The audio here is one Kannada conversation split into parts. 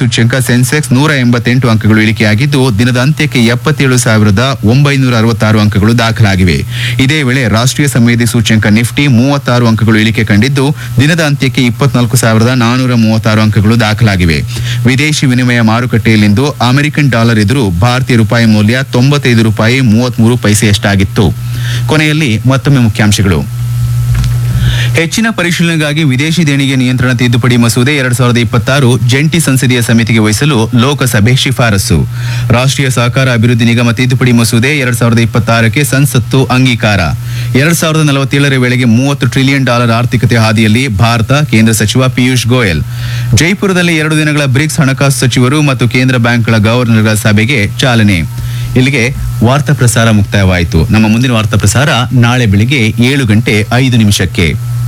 ಸೂಚ್ಯಂಕ ಸೆನ್ಸೆಕ್ಸ್ ನೂರ ಎಂಬತ್ತೆಂಟು ಅಂಕಗಳು ಇಳಿಕೆಯಾಗಿದ್ದು ದಿನದ ಅಂತ್ಯಕ್ಕೆ ಎಪ್ಪತ್ತೇಳು ಸಾವಿರದ ಒಂಬೈನೂರ ಅರವತ್ತಾರು ಅಂಕಗಳು ದಾಖಲಾಗಿವೆ ಇದೇ ವೇಳೆ ರಾಷ್ಟ್ರೀಯ ಸಂವೇದಿ ಸೂಚ್ಯಂಕ ನಿಫ್ಟಿ ಮೂವತ್ತಾರು ಅಂಕಗಳು ಇಳಿಕೆ ಕಂಡಿದ್ದು ದಿನದ ಅಂತ್ಯಕ್ಕೆ ಇಪ್ಪತ್ನಾಲ್ಕು ಸಾವಿರದ ನಾನೂರ ಮೂವತ್ತಾರು ಅಂಕಗಳು ದಾಖಲಾಗಿವೆ ವಿದೇಶಿ ವಿನಿಮಯ ಮಾರುಕಟ್ಟೆಯಲ್ಲಿಂದು ಅಮೆರಿಕನ್ ಡಾಲರ್ ಎದುರು ಭಾರತೀಯ ರೂಪಾಯಿ ಮೌಲ್ಯ ತೊಂಬತ್ತೈದು ರೂಪಾಯಿ ಮೂವತ್ಮೂರು ಪೈಸೆಯಷ್ಟಾಗಿತ್ತು ಕೊನೆಯಲ್ಲಿ ಮತ್ತೊಮ್ಮೆ ಮುಖ್ಯಾಂಶಗಳು ಹೆಚ್ಚಿನ ಪರಿಶೀಲನೆಗಾಗಿ ವಿದೇಶಿ ದೇಣಿಗೆ ನಿಯಂತ್ರಣ ತಿದ್ದುಪಡಿ ಮಸೂದೆ ಎರಡ್ ಸಾವಿರದ ಇಪ್ಪತ್ತಾರು ಜಂಟಿ ಸಂಸದೀಯ ಸಮಿತಿಗೆ ವಹಿಸಲು ಲೋಕಸಭೆ ಶಿಫಾರಸು ರಾಷ್ಟ್ರೀಯ ಸಹಕಾರ ಅಭಿವೃದ್ಧಿ ನಿಗಮ ತಿದ್ದುಪಡಿ ಮಸೂದೆ ಎರಡ್ ಸಾವಿರದ ಇಪ್ಪತ್ತಾರಕ್ಕೆ ಸಂಸತ್ತು ಅಂಗೀಕಾರ ಎರಡ್ ಸಾವಿರದ ನಲವತ್ತೇಳರ ವೇಳೆಗೆ ಮೂವತ್ತು ಟ್ರಿಲಿಯನ್ ಡಾಲರ್ ಆರ್ಥಿಕತೆ ಹಾದಿಯಲ್ಲಿ ಭಾರತ ಕೇಂದ್ರ ಸಚಿವ ಪಿಯೂಷ್ ಗೋಯಲ್ ಜೈಪುರದಲ್ಲಿ ಎರಡು ದಿನಗಳ ಬ್ರಿಕ್ಸ್ ಹಣಕಾಸು ಸಚಿವರು ಮತ್ತು ಕೇಂದ್ರ ಬ್ಯಾಂಕ್ಗಳ ಗವರ್ನರ್ಗಳ ಸಭೆಗೆ ಚಾಲನೆ ಇಲ್ಲಿಗೆ ವಾರ್ತಾ ಪ್ರಸಾರ ಮುಕ್ತಾಯವಾಯಿತು ನಮ್ಮ ಮುಂದಿನ ವಾರ್ತಾ ಪ್ರಸಾರ ನಾಳೆ ಬೆಳಿಗ್ಗೆ ಏಳು ಗಂಟೆ ಐದು ನಿಮಿಷಕ್ಕೆ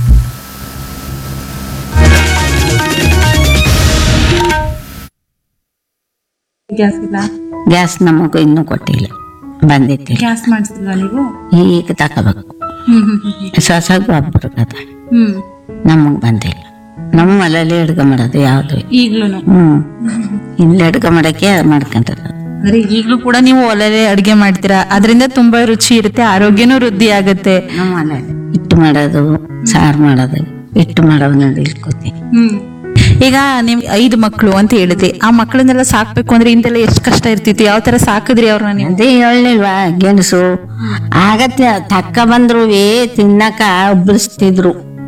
ಗ್ಯಾಸ್ ಇಲ್ಲ ಗ್ಯಾಸ್ ನಮಗೂ ಇನ್ನೂ ಕೊಟ್ಟಿಲ್ಲ ಬಂದಿತ್ತಿಲ್ಲ ಗ್ಯಾಸ್ ಮಾಡಿಸಿಲ್ವಾ ನೀವು ಈಗ ತಗೋಬೇಕು ಹ್ಮ್ ಹ್ಮ್ ಹ್ಮ್ ಹೊಸ ಗೊಬ್ಬರ ಕದ ಹ್ಮ್ ನಮಗ್ ಬಂದಿಲ್ಲ ನಮ್ಮ ಮನೇಲಿ ಅಡ್ಗೆ ಮಾಡೋದು ಯಾವ್ದು ಈಗ್ಲೂನು ಹ್ಮ್ ಇಲ್ಲಿ ಅಡ್ಗೆ ಮಾಡಕ್ಕೆ ಮಾಡ್ಕೊಂತಾರ ಅಂದ್ರೆ ಈಗ್ಲೂ ಕೂಡ ನೀವು ಒಲೆಲೆ ಅಡ್ಗೆ ಮಾಡ್ತೀರಾ ಅದರಿಂದ ತುಂಬಾ ರುಚಿ ಇರುತ್ತೆ ಆರೋಗ್ಯನೂ ವೃದ್ಧಿ ಆಗುತ್ತೆ ನಮ್ಮ ಮನೇಲಿ ಹಿಟ್ಟು ಮಾಡೋದು ಸಾರು ಮಾಡೋದು ಹಿಟ್ಟು ಮಾಡೋದು ನೋಡಿ ಇಳ್ಕೊತೀನಿ ಹ್ಮ್ ಈಗ ನಿಮ್ ಐದು ಮಕ್ಕಳು ಅಂತ ಹೇಳಿದ್ರಿ ಆ ಮಕ್ಕಳನ್ನೆಲ್ಲ ಸಾಕ್ಬೇಕು ಅಂದ್ರೆ ಇಂತೆಲ್ಲ ಎಷ್ಟು ಕಷ್ಟ ಇರ್ತಿತ್ತು ಯಾವ ತರ ಸಾಕಿದ್ರಿ ಅವ್ರನ್ನ ನೀವು ಅದೇ ಹೇಳಿಲ್ವಾ ಗೆಣಸು ಆಗತ್ತೆ ತಕ್ಕ ಬಂದ್ರು ತಿನ್ನಕ ಉಬ್ಬರಿಸ್ತಿದ್ರು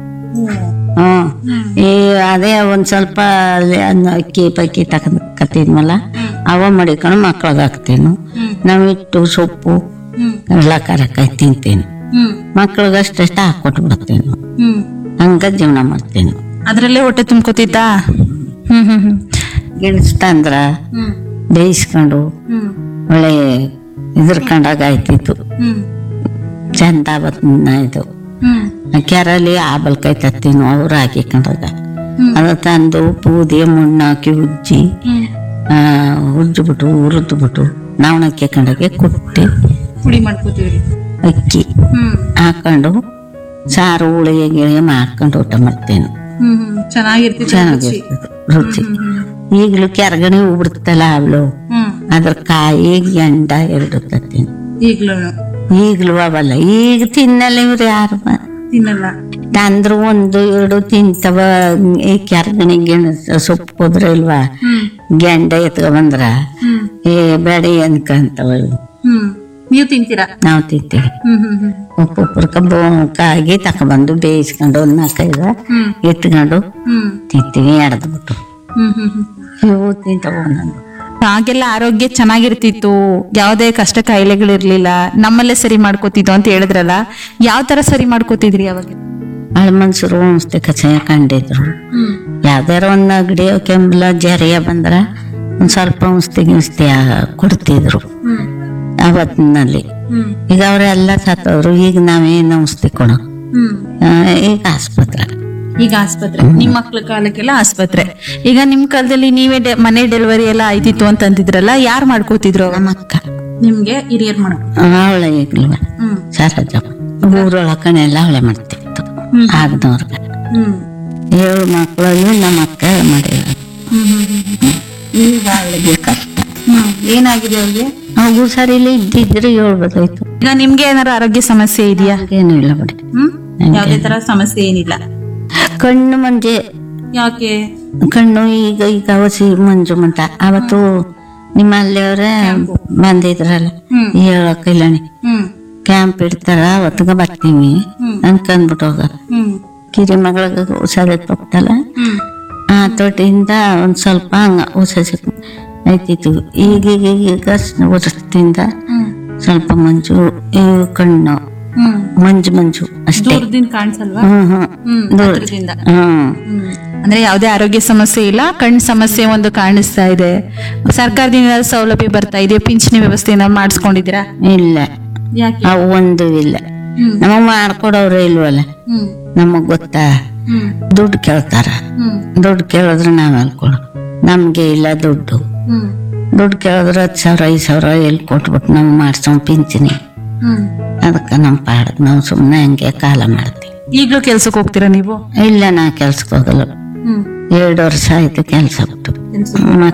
ಹ್ಮ್ ಈ ಅದೇ ಒಂದ್ ಸ್ವಲ್ಪ ಅಲ್ಲಿ ಅದ್ನ ಅಕ್ಕಿ ಪಕ್ಕಿ ತಕತ್ತಿದ್ಮಲ್ಲ ಅವ ಮಡಿಕೊಂಡು ಮಕ್ಳಿಗೆ ಹಾಕ್ತೇನು ನಾವು ಹಿಟ್ಟು ಸೊಪ್ಪು ಎಲ್ಲ ಕರಕಾಯಿ ತಿಂತೇನು ಹ್ಮ್ ಮಕ್ಳಿಗೆ ಅಷ್ಟಷ್ಟ ಹಾಕೊಟ್ಟು ಬಿಡ್ತೇನು ಹ್ಮ್ ಹಂಗ ಜೀವನ ಮಾಡ್ತೇನು ಅದ್ರಲ್ಲೇ ಹೊಟ್ಟೆ ತುಂಬ್ಕೋತಿದ್ದ ಹ್ಮ್ ಹ್ಮ್ ಹ್ಮ್ ಗೆಣಸು ತಂದ್ರ ಹ್ಮ್ ಬೇಯಿಸ್ಕೊಂಡು ಹ್ಮ್ ಒಳ್ಳೆ ಇದ್ರಕೊಂಡಾಗ ಆಯ್ತಿತ್ತು ಹ್ಮ್ ಚಂದ ಅವತ್ತು ಇದು ಹ್ಮ್ ಕೆರಲ್ಲಿ ಆಬಲ್ಕಾಯಿ ತತ್ತೀನು ಅವ್ರು ಹಾಕಿಕೊಂಡಾಗ ಅದ ತಂದು ಬೂದಿ ಮಣ್ಣು ಹಾಕಿ ಉಜ್ಜಿ ಹ್ಮ್ ಆ, ಉಜ್ಜಿಬಿಟ್ಟು ಹುರಿದ್ಬಿಟ್ಟು ನಾವು ಹಾಕೊಂಡಾಗೆ ಕುಟ್ಟಿ ಪುಡಿ ಮಾಡ್ಕೋತೀವ್ರಿ ಅಕ್ಕಿ ಹ್ಮ್ ಹಾಕೊಂಡು ಸಾರು ಹುಳಿಗೆ ಗಿಳಿಗೆ ಮಾಡ್ಕೊಂಡು ಊಟ ಮಾಡ್ತೇನೆ ಹ್ಮ್ ಹ್ಮ್ ಚೆನ್ನಾಗಿರ್ತಿತ್ತು ರುಚಿ. ಚೆನ್ನಾಗಿರ್ತದೆ ರುಚಿ ಈಗಲೂ ಕೆರಗಣೆ ಉಬಿಡ್ತಲ್ಲ ಅವಳು ಹ್ಮ್ ಅದ್ರ ಕಾಯಿ ಗಂಡ ಎರಡು ತತ್ತೀನಿ ಈಗ್ಲೂನು ಈಗಲೂ ಅವಲ್ಲ ಈಗ ತಿನ್ನಲ್ಲ ಇವ್ರು ಯಾರು ಬ- ತಿನ್ನಲ್ಲ ತಂದ್ರು ಒಂದು ಎರಡು ತಿಂತವ ಈ ಕೆರಗಣಿ ಗೆಣಸು ಸೊಪ್ಪು ಹೋದ್ರೆ ಇಲ್ವಾ ಹ್ಮ್ ಗೆಂಡ ಎತ್ಕೊ ಬಂದ್ರ ಹ್ಮ್ ಏ ಬೇಡಿ ಅನ್ಕಂತವ ಹ್ಮ್ ನೀವು ತಿಂತೀರಾ ನಾವು ತಿಂತೀವಿ ಹ್ಮ್ ಹ್ಮ್ ಹ್ಮ್ ಉಪ್ಪು ಉಪ್ಪು ಬೋಕಾಗಿ ತಕೊಬಂದು ಬೇಯಿಸ್ಕೊಂಡು ಒಂದು ನಾಲ್ಕೈದು ಹ್ಮ್ ಎತ್ಕೊಂಡು ಹ್ಮ್ ತಿಂತೀವಿ ಎಡ್ದ್ಬಿಟ್ಟು ಹ್ಮ್ ಹ್ಮ್ ಹ್ಮ್ ಇವು ತಿಂತವ ಒಂದೊಂದು ಆಗೆಲ್ಲ ಆರೋಗ್ಯ ಚೆನ್ನಾಗಿರ್ತಿತ್ತು ಯಾವುದೇ ಕಷ್ಟ ಕಾಯಿಲೆಗಳಿರ್ಲಿಲ್ಲ ನಮ್ಮಲ್ಲೇ ಸರಿ ಮಾಡ್ಕೋತಿದ್ದು ಅಂತ ಹೇಳಿದ್ರಲ್ಲ ಯಾವ ತರ ಸರಿ ಮಾಡ್ಕೋತಿದ್ರಿ ಅವಾಗ ಹಳೆ ಮನ್ಸರು ಔಷಧಿ ಕಷಾಯ ಕಂಡಿದ್ರು ಯಾವ್ದಾರ ಒಂದ್ ನೆಗಡಿ ಕೆಮ್ಮಲ ಜರಿಯ ಬಂದ್ರ ಒಂದ್ ಸ್ವಲ್ಪ ಔಷಧಿ ಗಿಂಷಧಿ ಕೊಡ್ತಿದ್ರು ಅವತ್ತಿನಲ್ಲಿ ಈಗ ಅವರೆಲ್ಲ ಸತ್ತೋದ್ರು ಈಗ ನಾವೇನ್ ಔಷಧಿ ಕೊಡೋ ಆ, ಈಗ ಆಸ್ಪತ್ರೆ ಈಗ ಆಸ್ಪತ್ರೆ ನಿಮ್ ಮಕ್ಳ ಕಾಲಕ್ಕೆಲ್ಲ ಆಸ್ಪತ್ರೆ ಈಗ ನಿಮ್ ಕಾಲದಲ್ಲಿ ನೀವೇ ಡೆ- ಮನೆ ಡೆಲಿವರಿ ಎಲ್ಲ ಆಯ್ತಿತ್ತು ಅಂತ ಅಂತಿದ್ರಲ್ಲ ಯಾರು ಮಾಡ್ಕೋತಿದ್ರು ಅವಾಗ? ನಮ್ಮ ಅಕ್ಕ ನಿಮ್ಗೆ ಹಿರಿಯರ್ ಮಾಡ ಅವಳ ಈಗ್ಲೂ ಹ್ಮ್ ಸರೋಜಮ್ಮ ಊರೊಳಕನೆಲ್ಲ ಅವಳೆ ಮಾಡ್ತಿತ್ತು ಹ್ಮ್. ಆಗದವ್ರಗ ಹ್ಮ್ ಏಳು ಮಕ್ಕಳಲ್ಲಿ ನಮ್ಮ ಅಕ್ಕ ಮಾಡಿದ ಹ್ಮ್ ಹ್ಮ್ ಹ್ಮ್ ಈಗ ಅವಳಿಗೆ ಕಷ್ಟ ಹ್ಮ್ ಏನಾಗಿದೆ ಅವ್ರಿಗೆ ನಾವು ಸರಿಲಿ ಇದ್ದಿದ್ರೆ ಹೇಳ್ಬೋದಾಯ್ತು ಈಗ ನಿಮ್ಗೆ ಏನಾರ ಆರೋಗ್ಯ ಸಮಸ್ಯೆ ಇದೆಯಾ ಏನು ಇಲ್ಲ ಬಿಡಿ ಹ್ಮ್ ಯಾವ್ದೇ ತರ ಸಮಸ್ಯೆ ಏನಿಲ್ಲ ಕಣ್ಣು ಮಂಜೆ ಯಾಕೆ ಕಣ್ಣು ಈಗ ಈಗ ಹಸಿ ಮಂಜು ಮಂಟ ಅವತ್ತು ನಿಮ್ಮಲ್ಲಿಯವರೇ ಬಂದಿದ್ರಲ್ಲ ಹ್ಮ್. ಹೇಳಕ್ಕಿಲ್ಲಣಿ ಹ್ಮ್ ಕ್ಯಾಂಪ್ ಇಡ್ತಾರ ಅವತ್ತಿಗೆ ಬರ್ತೀವಿ ಹ್ಮ್. ಅನ್ಕೊಂಡ್ಬಿಟ್ಟು ಹೋಗ ಹ್ಮ್ ಕಿರಿ ಮಗಳಿಗೆ ಹುಷಾರಿತ್ತು ಹೋಗ್ತಲ್ಲ ಹ್ಮ್ ಆ ತೊಟ್ಟಿಯಿಂದ ಒಂದ್ ಸ್ವಲ್ಪ ಹಂಗ ಹೊಸ ಆಯ್ತಿತ್ತು ಈಗ ಈಗ ಈಗ ವರ್ಷದಿಂದ ಹ್ಮ್ ಸ್ವಲ್ಪ ಮಂಜು ಇವು ಕಣ್ಣು ಹ್ಮ್ ಮಂಜು ಮಂಜು ಅಷ್ಟೇ ದೂರದಿಂದ ಕಾಣಿಸಲ್ವಾ ಹ್ಮ್ ಹ್ಮ್ ಹ್ಮ್ ದೂರ ಹತ್ರದಿಂದ. ಹ್ಮ್ ಹ್ಮ್. ಅಂದ್ರೆ ಯಾವುದೇ ಆರೋಗ್ಯ ಸಮಸ್ಯೆ ಇಲ್ಲ ಕಣ್ ಸಮಸ್ಯೆ ಒಂದು ಕಾಣಿಸ್ತಾ ಇದೆ ಸರ್ಕಾರದಿಂದ ಏನಾದ್ರು ಸೌಲಭ್ಯ ಬರ್ತಾ ಇದೆ ಪಿಂಚಣಿ ವ್ಯವಸ್ಥೆ ಏನಾದ್ರು ಮಾಡಿಸ್ಕೊಂಡಿದ್ದೀರಾ ಇಲ್ಲ ಯಾಕೆ ಅವು ಒಂದು ಇಲ್ಲ ಹ್ಮ್ ನಮಗ್ ಮಾಡ್ಕೊಡೋರು ಇಲ್ವಲ್ಲ ಹ್ಮ್ ನಮಗ್ ಗೊತ್ತಾ ಹ್ಮ್ ದುಡ್ಡು ಕೇಳ್ತಾರ ಹ್ಮ್ ದುಡ್ಡು ಕೇಳಿದ್ರೆ ನಾವ್ ಹೇಳ್ಕೊಡು ನಮ್ಗೆ ಇಲ್ಲ ದುಡ್ಡು ಹ್ಮ್ ದುಡ್ಡು ಕೇಳಿದ್ರೆ ಹತ್ತು ಸಾವಿರ ಐದು ಸಾವಿರ ಎಲ್ಲಿ ಕೊಟ್ಬಿಟ್ಟು ನಾವು ಮಾಡ್ಸೋ ಪಿಂಚಣಿ ಹ್ಮ್ ಅದಕ್ಕೆ ನಮ್ಮ ಪಾಡಕ್ ನಾವು ಸುಮ್ಮನೆ ಹಂಗೆ ಕಾಲ ಮಾಡ್ತೀವಿ ಈಗ್ಲೂ ಕೆಲ್ಸಕ್ಕೆ ಹೋಗ್ತೀರಾ ನೀವು ಇಲ್ಲ ನಾ ಕೆಲ್ಸಕ್ಕೆ ಹೋಗಲ್ಲ ಹ್ಮ್ ಎರಡು ವರ್ಷ ಆಯ್ತು ಕೆಲಸ ಬಿಟ್ಟು ಕೆಲ್ಸಕ್ಕೆ